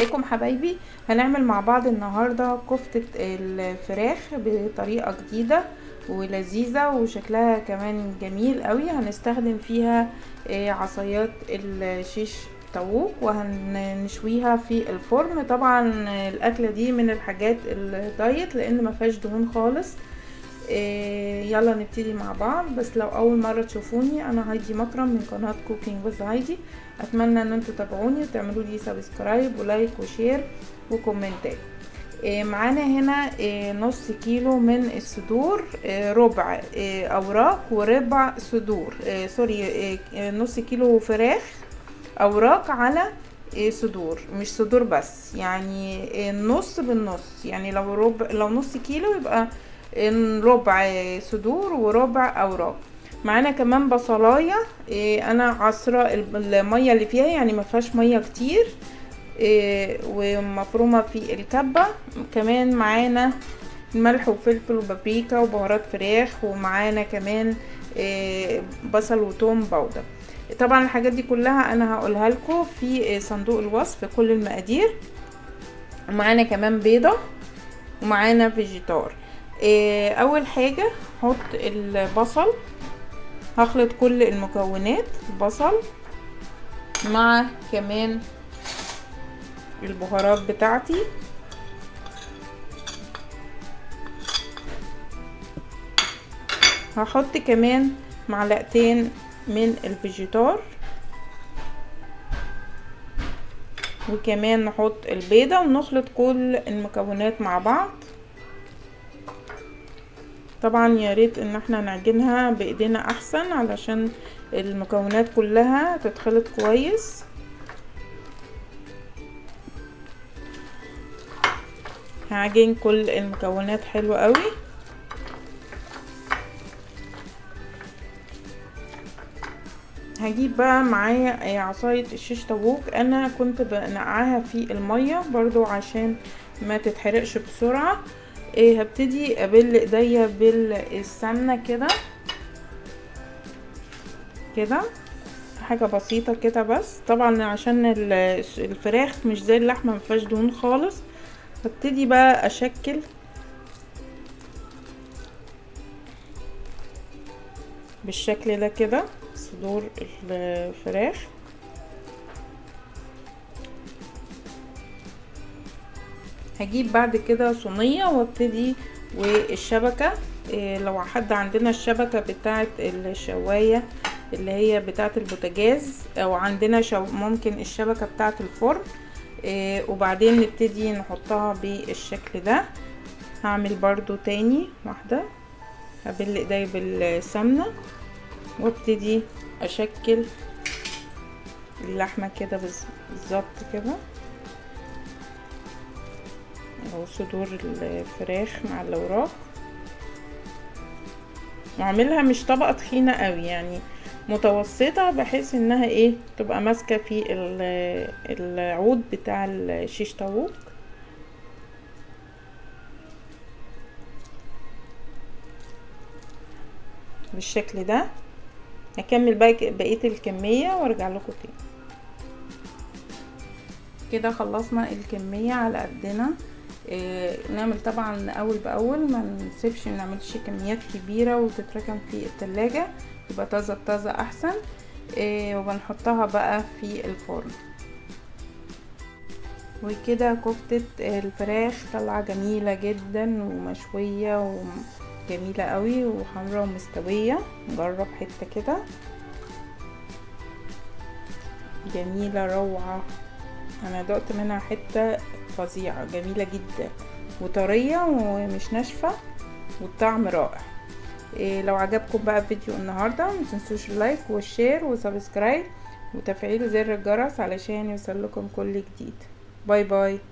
ازيكم حبايبي هنعمل مع بعض النهاردة كفتة الفراخ بطريقة جديدة ولذيذة وشكلها كمان جميل قوي هنستخدم فيها عصايات الشيش طاووق وهنشويها في الفرن طبعا الاكلة دي من الحاجات الدايت لان ما فيهاش دهون خالص يلا نبتدي مع بعض بس لو اول مرة تشوفوني انا هايدي مكرم من قناة كوكينج ويز هايدي اتمنى ان انتوا تتابعوني وتعملوا لي سبسكرايب ولايك وشير وكومنتات معانا هنا نص كيلو من الصدور ربع اوراق وربع صدور سوري نص كيلو فراخ اوراق على صدور مش صدور بس يعني النص بالنص يعني لو ربع لو نص كيلو يبقى ربع صدور وربع اوراق معانا كمان بصلايه انا عصره الميه اللي فيها يعني ما فيهاش ميه كتير ومفرومه في الكبه كمان معانا ملح وفلفل وبابريكا وبهارات فراخ ومعانا كمان بصل وتوم باودر طبعا الحاجات دي كلها انا هقولها لكم في صندوق الوصف كل المقادير معانا كمان بيضه ومعانا فيجيتار اول حاجه هحط البصل هخلط كل المكونات البصل مع كمان البهارات بتاعتي هحط كمان معلقتين من الفيجيتار وكمان نحط البيضة ونخلط كل المكونات مع بعض طبعا يا ريت ان احنا نعجنها بايدينا احسن علشان المكونات كلها تتخلط كويس هعجن كل المكونات حلوة قوي هجيب بقى معايا عصاية الشيش طاووق انا كنت بنقعها في المية برضو عشان ما تتحرقش بسرعة ايه هبتدي ابل ايديا بالسمنة كده كده حاجة بسيطة كده بس طبعا عشان الفراخ مش زي اللحمة مفيهاش دهون خالص هبتدي بقى اشكل بالشكل ده كده صدور الفراخ هجيب بعد كده صينية وابتدي والشبكة إيه لو حد عندنا الشبكة بتاعة الشواية اللي هي بتاعة البوتاجاز او عندنا شو ممكن الشبكة بتاعة الفرن إيه وبعدين نبتدي نحطها بالشكل ده هعمل برضو تاني واحدة هبل ايدي بالسمنة وابتدي اشكل اللحمة كده بالظبط كده اهو صدور الفراخ مع الاوراق واعملها مش طبقة تخينة قوي يعني متوسطة بحيث انها ايه تبقى ماسكة في العود بتاع الشيش طاووق بالشكل ده هكمل بقى بقية الكمية وارجع لكم تاني كده خلصنا الكمية على قدنا إيه نعمل طبعا اول باول ما نسيبش ما نعملش كميات كبيرة وتتركن في التلاجة يبقى طازة طازة احسن إيه وبنحطها بقى في الفرن وكده كفتة الفراخ طالعة جميلة جدا ومشوية وجميلة قوي وحمرا ومستوية نجرب حتة كده جميلة روعة انا دقت منها حتة فظيعة جميلة جدا وطرية ومش ناشفة والطعم رائع إيه لو عجبكم بقى فيديو النهاردة متنسوش اللايك والشير وسبسكرايب وتفعيل زر الجرس علشان يوصل لكم كل جديد باي باي